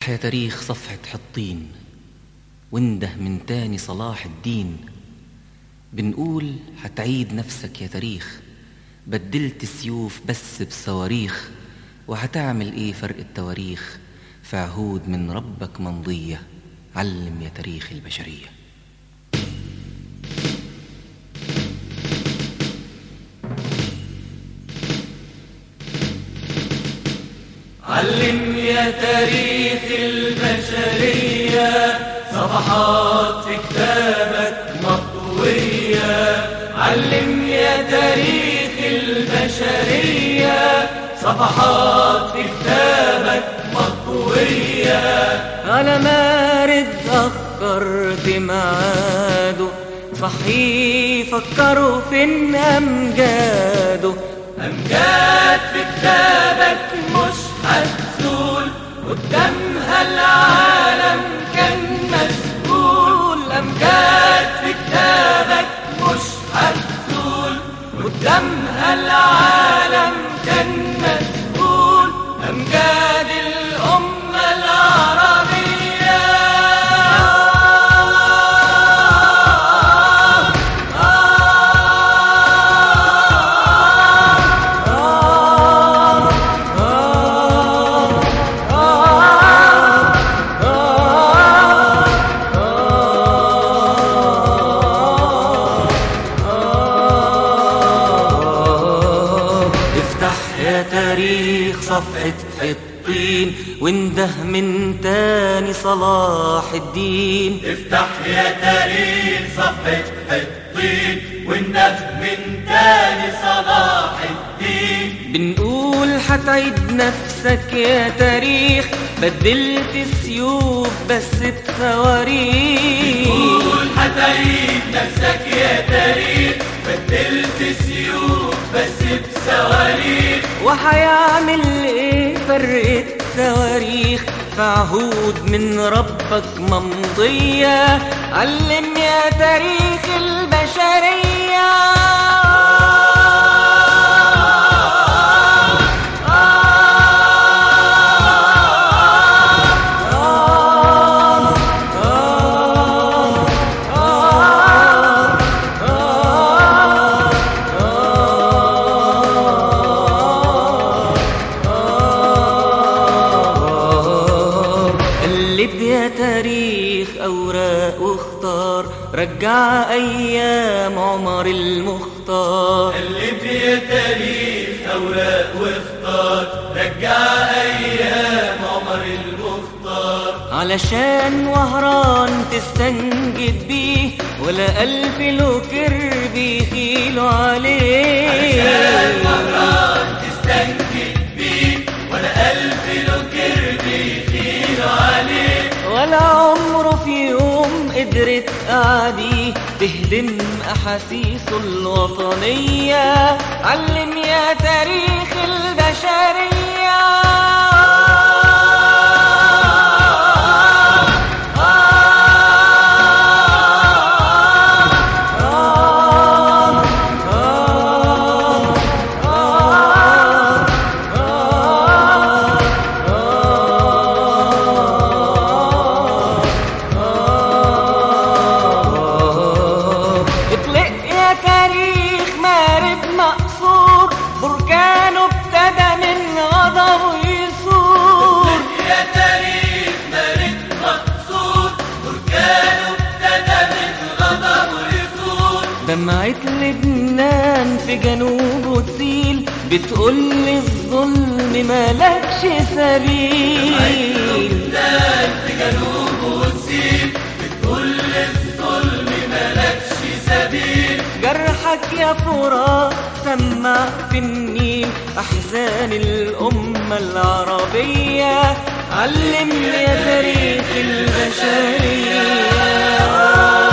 افتح يا تاريخ صفحة حطين وانده من تاني صلاح الدين بنقول هتعيد نفسك يا تاريخ بدلت سيوف بس بصواريخ وهتعمل ايه فرق التواريخ في عهود من ربك ممضية علم يا تاريخ البشرية علم يا تاريخ البشرية صفحات في كتابك مطوية علم يا تاريخ البشرية صفحات في كتابك مطوية على مارد أخرت ميعاده صحي فكروا فين أمجاده أمجاد في كتابك مش هتزول قدامها العالم كان مسؤول أمجاد في كتابك مش هتزول قدامها العالم كان مسؤول أمجاد الأمة العربية افتح يا تاريخ صفحة حطين وانده من تاني صلاح الدين افتح يا تاريخ صفحة حطين والنف من تاني صلاح الدين بنقول حتعيد نفسك يا تاريخ بدلت السيوف بس بصواريخ قول هتعيد نفسك يا تاريخ بدلت سيوف بس بصواريخ وحيعمل ايه فرق التواريخ في عهود من ربك ممضية علم يا تاريخ البشرية قلب يا تاريخ أوراق واختار رجع أيام عمر المختار قلب يا تاريخ أوراق واختار رجع أيام عمر المختار علشان وهران تستنجد بيه ولا ألف له كرب يخيلوا عليه عشان مرات تستنجد بيه ولا ألف له كرب يخيل عليه ولا عمره في يوم قدرت أعدي تهدم أحاسيسه الوطنية علم يا تاريخ البشرية اطلق يا تاريخ مارد مقصور بركانه ابتدى من غضبه يثور يا تاريخ مارد مقصود بركانه ابتدى من غضب ويثور دمعة لبنان في جنوبه تسيل بتقول الظلم مالكش سبيل لبنان في جنوبه وتسيب بتقول الظلم ملكش سبيل جرحك يا فرات سمع في النيل أحزان الأمة العربية علم يا تاريخ البشرية